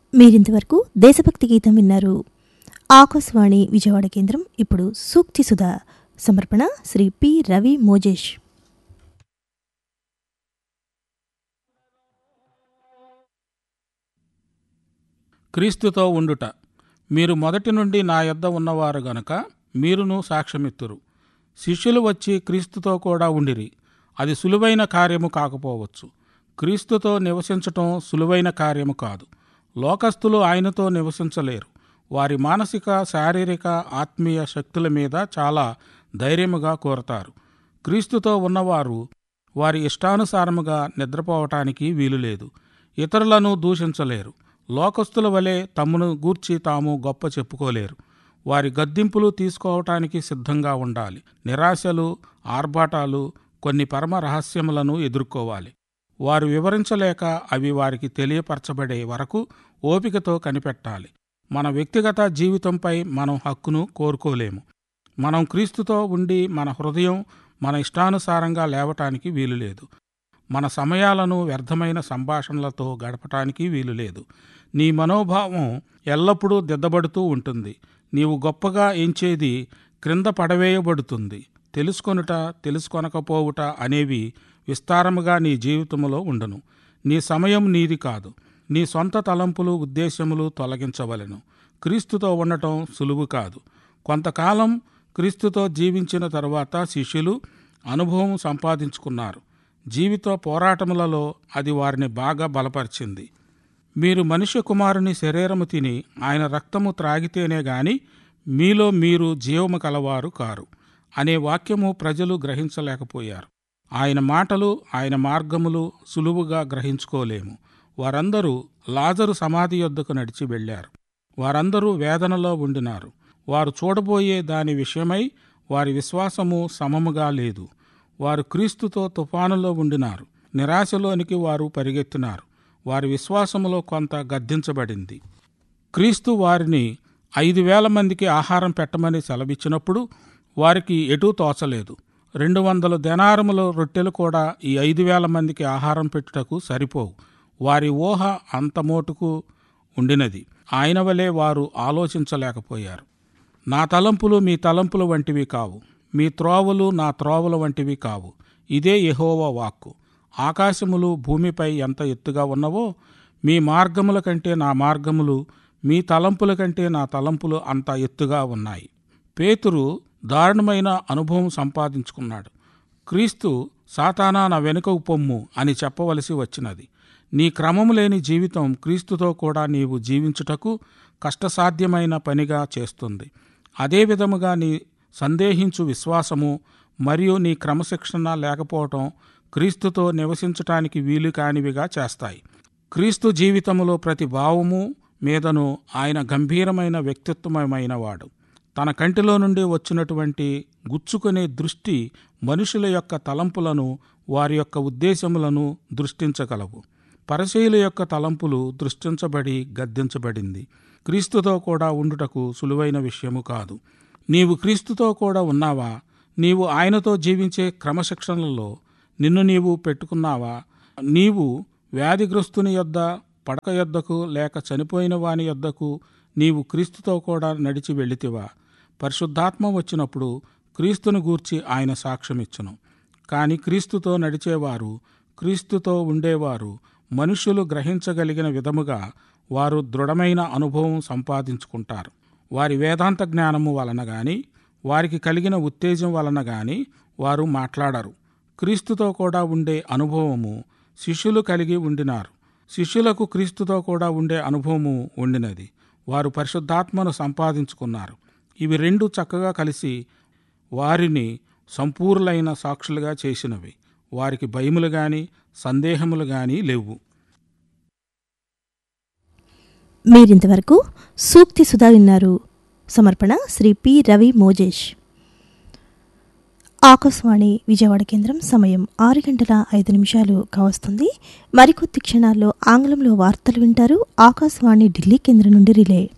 మీరింతవరకు దేశభక్తి గీతం విన్నారు ఆకాశవాణి విజయవాడ కేంద్రం ఇప్పుడు సూక్తి సుధా సమర్పణ శ్రీ పి రవి మోజేష్ క్రీస్తుతో ఉండుట మీరు మొదటి నుండి నా యొద్ద ఉన్నవారు గనుక మీరును సాక్ష్యమిత్తురు శిష్యులు వచ్చి క్రీస్తుతో కూడా ఉండిరి అది సులువైన కార్యము కాకపోవచ్చు క్రీస్తుతో నివసించటం సులువైన కార్యము కాదు లోకస్తులు ఆయనతో నివసించలేరు వారి మానసిక శారీరక ఆత్మీయ శక్తుల మీద చాలా ధైర్యముగా కోరతారు క్రీస్తుతో ఉన్నవారు వారి ఇష్టానుసారముగా నిద్రపోవటానికి వీలులేదు ఇతరులను దూషించలేరు లోకస్తుల వలె తమను గూర్చి తాము గొప్ప చెప్పుకోలేరు వారి గద్దింపులు తీసుకోవటానికి సిద్ధంగా ఉండాలి నిరాశలు ఆర్భాటాలు కొన్ని పరమ రహస్యములను ఎదుర్కోవాలి వారు వివరించలేక అవి వారికి తెలియపరచబడే వరకు ఓపికతో కనిపెట్టాలి మన వ్యక్తిగత జీవితంపై మనం హక్కును కోరుకోలేము మనం క్రీస్తుతో ఉండి మన హృదయం మన ఇష్టానుసారంగా లేవటానికి వీలులేదు మన సమయాలను వ్యర్థమైన సంభాషణలతో గడపటానికి వీలులేదు నీ మనోభావం ఎల్లప్పుడూ దిద్దబడుతూ ఉంటుంది నీవు గొప్పగా ఎంచేది క్రింద పడవేయబడుతుంది తెలుసుకొనుట తెలుసుకొనకపోవుట అనేవి విస్తారముగా నీ జీవితంలో ఉండను నీ సమయం నీది కాదు నీ సొంత తలంపులు ఉద్దేశములు తొలగించవలెను క్రీస్తుతో ఉండటం సులువు కాదు కొంతకాలం క్రీస్తుతో జీవించిన తరువాత శిష్యులు అనుభవం సంపాదించుకున్నారు జీవిత పోరాటములలో అది వారిని బాగా బలపరిచింది మీరు మనుష్య కుమారుని శరీరము తిని ఆయన రక్తము త్రాగితేనే గాని మీలో మీరు జీవము కలవారు కారు అనే వాక్యము ప్రజలు గ్రహించలేకపోయారు ఆయన మాటలు ఆయన మార్గములు సులువుగా గ్రహించుకోలేము వారందరూ లాజరు సమాధి యొద్దకు నడిచి వెళ్ళారు వారందరూ వేదనలో ఉండినారు వారు చూడబోయే దాని విషయమై వారి విశ్వాసము సమముగా లేదు వారు క్రీస్తుతో తుఫానులో ఉండినారు నిరాశలోనికి వారు పరిగెత్తినారు వారి విశ్వాసములో కొంత గద్దించబడింది క్రీస్తు వారిని ఐదు వేల మందికి ఆహారం పెట్టమని సెలవిచ్చినప్పుడు వారికి ఎటూ తోచలేదు రెండు వందల దెనారముల రొట్టెలు కూడా ఈ ఐదు వేల మందికి ఆహారం పెట్టుటకు సరిపోవు వారి ఊహ అంత మోటుకు ఉండినది ఆయన వలె వారు ఆలోచించలేకపోయారు నా తలంపులు మీ తలంపుల వంటివి కావు మీ త్రోవలు నా త్రోవల వంటివి కావు ఇదే యెహోవా వాక్కు ఆకాశములు భూమిపై ఎంత ఎత్తుగా ఉన్నవో మీ మార్గముల కంటే నా మార్గములు మీ తలంపుల కంటే నా తలంపులు అంత ఎత్తుగా ఉన్నాయి పేతురు దారుణమైన అనుభవం సంపాదించుకున్నాడు క్రీస్తు సాతానా నా వెనుకకు పొమ్ము అని చెప్పవలసి వచ్చినది నీ క్రమము లేని జీవితం క్రీస్తుతో కూడా నీవు జీవించుటకు కష్టసాధ్యమైన పనిగా చేస్తుంది అదే విధముగా నీ సందేహించు విశ్వాసము మరియు నీ క్రమశిక్షణ లేకపోవటం క్రీస్తుతో నివసించటానికి వీలు కానివిగా చేస్తాయి క్రీస్తు జీవితములో ప్రతి భావము మీదను ఆయన గంభీరమైన వ్యక్తిత్వమైన వాడు తన కంటిలో నుండి వచ్చినటువంటి గుచ్చుకునే దృష్టి మనుషుల యొక్క తలంపులను వారి యొక్క ఉద్దేశములను దృష్టించగలవు పరశీల యొక్క తలంపులు దృష్టించబడి గద్దించబడింది క్రీస్తుతో కూడా ఉండుటకు సులువైన విషయము కాదు నీవు క్రీస్తుతో కూడా ఉన్నావా నీవు ఆయనతో జీవించే క్రమశిక్షణలలో నిన్ను నీవు పెట్టుకున్నావా నీవు వ్యాధిగ్రస్తుని యొద్ద పడక యొద్దకు లేక చనిపోయిన వాని యొద్దకు నీవు క్రీస్తుతో కూడా నడిచి వెళితివా పరిశుద్ధాత్మ వచ్చినప్పుడు క్రీస్తును గూర్చి ఆయన సాక్ష్యమిచ్చును కాని క్రీస్తుతో నడిచేవారు క్రీస్తుతో ఉండేవారు మనుష్యులు గ్రహించగలిగిన విధముగా వారు దృఢమైన అనుభవం సంపాదించుకుంటారు వారి వేదాంత జ్ఞానము వలన గాని వారికి కలిగిన ఉత్తేజం వలన గాని వారు మాట్లాడరు క్రీస్తుతో కూడా ఉండే అనుభవము శిష్యులు కలిగి ఉండినారు శిష్యులకు క్రీస్తుతో కూడా ఉండే అనుభవము ఉండినది వారు పరిశుద్ధాత్మను సంపాదించుకున్నారు ఇవి రెండు చక్కగా కలిసి వారిని సంపూర్ణులైన సాక్షులుగా చేసినవి వారికి భయములు గాని సందేహములు గాని లేవు మీరింతవరకు సూక్తి సుధా విన్నారు సమర్పణ శ్రీ పి రవి మోజేష్ ఆకాశవాణి విజయవాడ కేంద్రం సమయం ఆరు గంటల ఐదు నిమిషాలు కావస్తుంది మరికొద్ది క్షణాల్లో ఆంగ్లంలో వార్తలు వింటారు ఆకాశవాణి ఢిల్లీ కేంద్రం నుండి రిలే